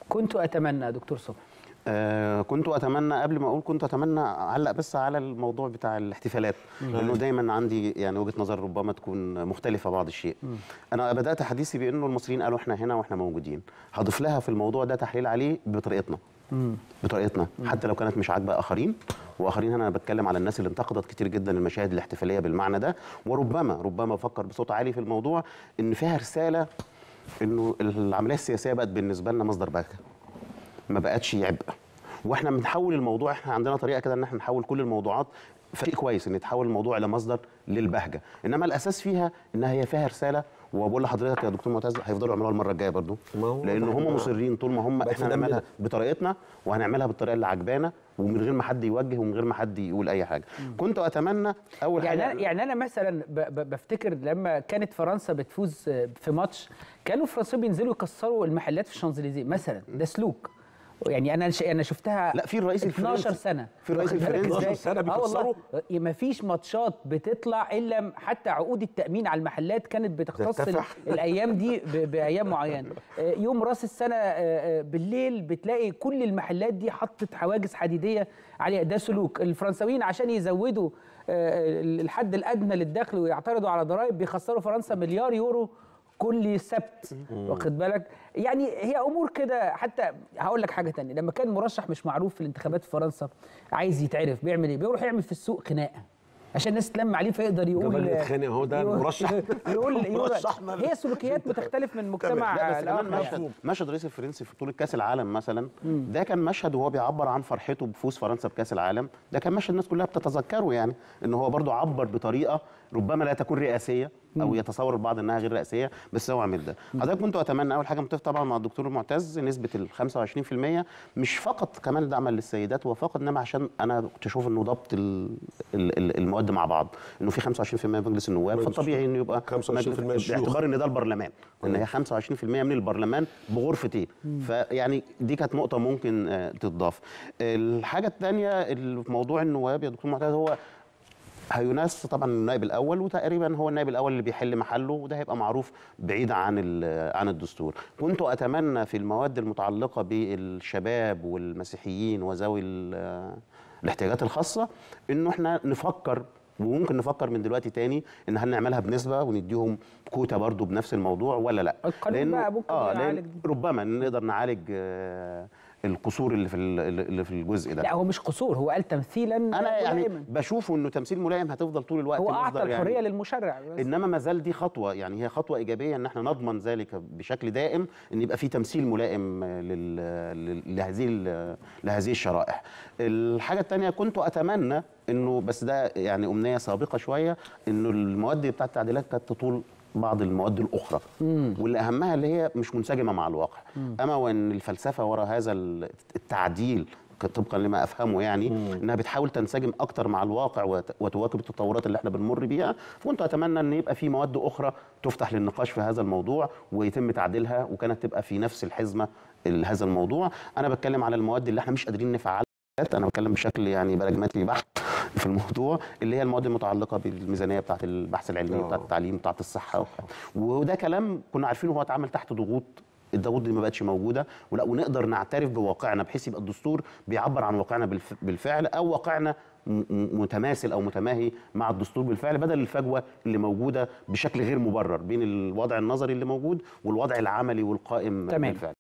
كنت اتمنى يا دكتور صبحي آه كنت اتمنى قبل ما اقول كنت اتمنى اعلق بس على الموضوع بتاع الاحتفالات لانه دايما عندي يعني وجهه نظر ربما تكون مختلفه بعض الشيء انا بدات حديثي بانه المصريين قالوا احنا هنا واحنا موجودين هضيف لها في الموضوع ده تحليل عليه بطريقتنا بطريقتنا حتى لو كانت مش عاجبه اخرين واخرين هنا انا بتكلم على الناس اللي انتقدت كتير جدا المشاهد الاحتفاليه بالمعنى ده وربما ربما افكر بصوت عالي في الموضوع ان فيها رساله انه العمليه السياسيه بقت بالنسبه لنا مصدر بهجه ما بقتش عبء واحنا بنحول الموضوع احنا عندنا طريقه كده ان احنا نحول كل الموضوعات فريق كويس ان تحول الموضوع الى مصدر للبهجه انما الاساس فيها انها هي فيها رساله وبقول لحضرتك يا دكتور معتز هيفضلوا يعملوها المره الجايه برضو ما هو لان ده هم احنا- مصرين طول ما هم بقت احنا في هنعملها دمنا. بطريقتنا وهنعملها بالطريقه اللي عجبانا ومن غير ما حد يوجه ومن غير ما حد يقول اي حاجه كنت اتمنى اول يعني حاجه أنا يعني انا مثلا ب- ب- بفتكر لما كانت فرنسا بتفوز في ماتش كانوا الفرنسيين بينزلوا يكسروا المحلات في الشانزليزيه مثلا ده سلوك يعني انا ش- انا شفتها لا، في الرئيس 12 الفرنسي. سنه في الرئيس واخد بالك الفرنسي. إزاي؟ 12 سنة اه والله بيكسروا؟ ما فيش ماتشات بتطلع الا حتى عقود التامين على المحلات كانت بتختص ترتفع. ال- الايام دي ب- بايام معينه آه، يوم راس السنه آه، آه، بالليل بتلاقي كل المحلات دي حطت حواجز حديديه عليها ده سلوك الفرنساويين عشان يزودوا آه، الحد الادنى للدخل ويعترضوا على ضرائب بيخسروا فرنسا مليار يورو كل سبت واخد بالك يعني هي امور كده حتى هقول لك حاجه تانية لما كان مرشح مش معروف في الانتخابات في فرنسا عايز يتعرف بيعمل ايه بيروح يعمل في السوق خناقه عشان الناس تلم عليه فيقدر يقول جمال يتخانق أهو ده يقول- المرشح. يقول يقول مرشحنا. هي سلوكيات بتختلف من مجتمع لا بس كمان لآخر. مشهد مشهد الرئيس الفرنسي في بطوله كاس العالم مثلا ده كان مشهد وهو بيعبر عن فرحته بفوز فرنسا بكاس العالم ده كان مشهد الناس كلها بتتذكره يعني ان هو برضو عبر بطريقه ربما لا تكون رئاسيه او يتصور البعض انها غير رئاسيه بس هو عمل ده حضرتك كنت اتمنى اول حاجه متفق طبعا مع الدكتور المعتز نسبه ال 25% مش فقط كمان دعما للسيدات هو فقط انما عشان انا كنت اشوف انه ضبط ال- ال- ال- المواد مع بعض انه في 25% من مجلس النواب مجلس فطبيعي انه يبقى 25% الشيوخ. باعتبار ان ده البرلمان ان هي 25% من البرلمان بغرفتين فيعني دي كانت نقطه ممكن آه، تضاف الحاجه الثانيه موضوع النواب يا دكتور معتز هو هيناس طبعا النائب الاول وتقريبا هو النائب الاول اللي بيحل محله وده هيبقى معروف بعيد عن ال- عن الدستور كنت اتمنى في المواد المتعلقه بالشباب والمسيحيين وذوي ال- الاحتياجات الخاصه انه احنا نفكر وممكن نفكر من دلوقتي تاني ان هل نعملها بنسبه ونديهم كوتا برضو بنفس الموضوع ولا لا القانون لأنه- بقى ممكن اه يعالج لأن دي. ربما نقدر نعالج آه، القصور اللي في ال- اللي في الجزء ده لا هو مش قصور هو قال تمثيلا انا يعني ملائما. بشوفه انه تمثيل ملائم هتفضل طول الوقت هو مصدر اعطى يعني الحريه للمشرع بس. انما ما زال دي خطوه يعني هي خطوه ايجابيه ان احنا نضمن ذلك بشكل دائم ان يبقى في تمثيل ملائم لل... لل- لهذه ال- لهذه الشرائح. الحاجه الثانيه كنت اتمنى انه بس ده يعني امنيه سابقه شويه انه المواد بتاعه التعديلات كانت تطول بعض المواد الاخرى واللي اهمها اللي هي مش منسجمه مع الواقع اما وان الفلسفه وراء هذا التعديل طبقا لما افهمه يعني انها بتحاول تنسجم اكتر مع الواقع وت- وتواكب التطورات اللي احنا بنمر بيها كنت اتمنى ان يبقى في مواد اخرى تفتح للنقاش في هذا الموضوع ويتم تعديلها وكانت تبقى في نفس الحزمه ال- هذا الموضوع انا بتكلم على المواد اللي احنا مش قادرين نفعلها انا بتكلم بشكل يعني براجماتي بحت في الموضوع اللي هي المواد المتعلقه بالميزانيه بتاعه البحث العلمي آه. بتاعه التعليم بتاعه الصحه وده كلام كنا عارفين هو اتعمل تحت ضغوط الضغوط دي ما بقتش موجوده ولا ونقدر نعترف بواقعنا بحيث يبقى الدستور بيعبر عن واقعنا بالف- بالفعل او واقعنا م- م- متماثل او متماهي مع الدستور بالفعل بدل الفجوه اللي موجوده بشكل غير مبرر بين الوضع النظري اللي موجود والوضع العملي والقائم تمام. بالفعل